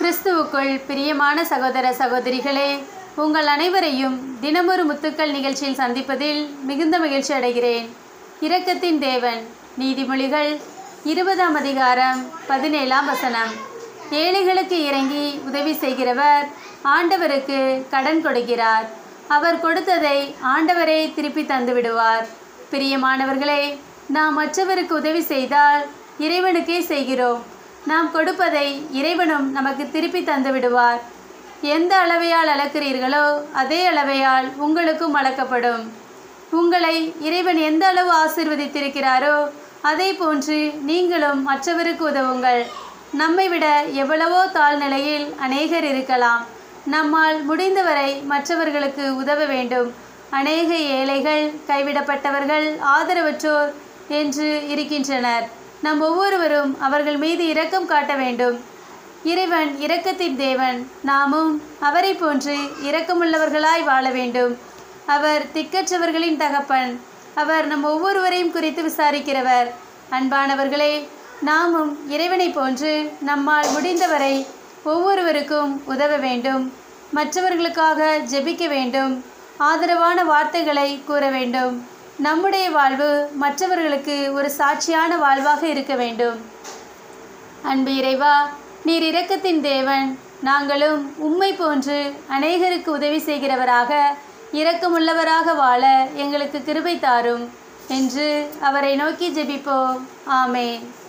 கிறிஸ்துவுக்குள் பிரியமான சகோதர சகோதரிகளே உங்கள் அனைவரையும் தினமொரு முத்துக்கள் நிகழ்ச்சியில் சந்திப்பதில் மிகுந்த மகிழ்ச்சி அடைகிறேன் இரக்கத்தின் தேவன் நீதிமொழிகள் இருபதாம் அதிகாரம் பதினேழாம் வசனம் ஏழைகளுக்கு இறங்கி உதவி செய்கிறவர் ஆண்டவருக்கு கடன் கொடுக்கிறார் அவர் கொடுத்ததை ஆண்டவரே திருப்பி தந்து விடுவார் பிரியமானவர்களே நாம் மற்றவருக்கு உதவி செய்தால் இறைவனுக்கே செய்கிறோம் நாம் கொடுப்பதை இறைவனும் நமக்கு திருப்பி தந்து விடுவார் எந்த அளவையால் அளக்கிறீர்களோ அதே அளவையால் உங்களுக்கும் அளக்கப்படும் உங்களை இறைவன் எந்த அளவு ஆசிர்வதித்திருக்கிறாரோ அதே போன்று நீங்களும் மற்றவருக்கு உதவுங்கள் நம்மை விட எவ்வளவோ தாழ்நிலையில் அநேகர் இருக்கலாம் நம்மால் முடிந்தவரை மற்றவர்களுக்கு உதவ வேண்டும் அநேக ஏழைகள் கைவிடப்பட்டவர்கள் ஆதரவற்றோர் என்று இருக்கின்றனர் நம் ஒவ்வொருவரும் அவர்கள் மீது இரக்கம் காட்ட வேண்டும் இறைவன் இரக்கத்தின் தேவன் நாமும் அவரை போன்று இரக்கமுள்ளவர்களாய் வாழ வேண்டும் அவர் திக்கற்றவர்களின் தகப்பன் அவர் நம் ஒவ்வொருவரையும் குறித்து விசாரிக்கிறவர் அன்பானவர்களே நாமும் இறைவனை போன்று நம்மால் முடிந்தவரை ஒவ்வொருவருக்கும் உதவ வேண்டும் மற்றவர்களுக்காக ஜெபிக்க வேண்டும் ஆதரவான வார்த்தைகளை கூற வேண்டும் நம்முடைய வாழ்வு மற்றவர்களுக்கு ஒரு சாட்சியான வாழ்வாக இருக்க வேண்டும் அன்பு இறைவா நீர் இரக்கத்தின் தேவன் நாங்களும் உம்மை போன்று அநேகருக்கு உதவி செய்கிறவராக இரக்கமுள்ளவராக வாழ எங்களுக்கு கிருபை தாரும் என்று அவரை நோக்கி ஜெபிப்போம் ஆமேன்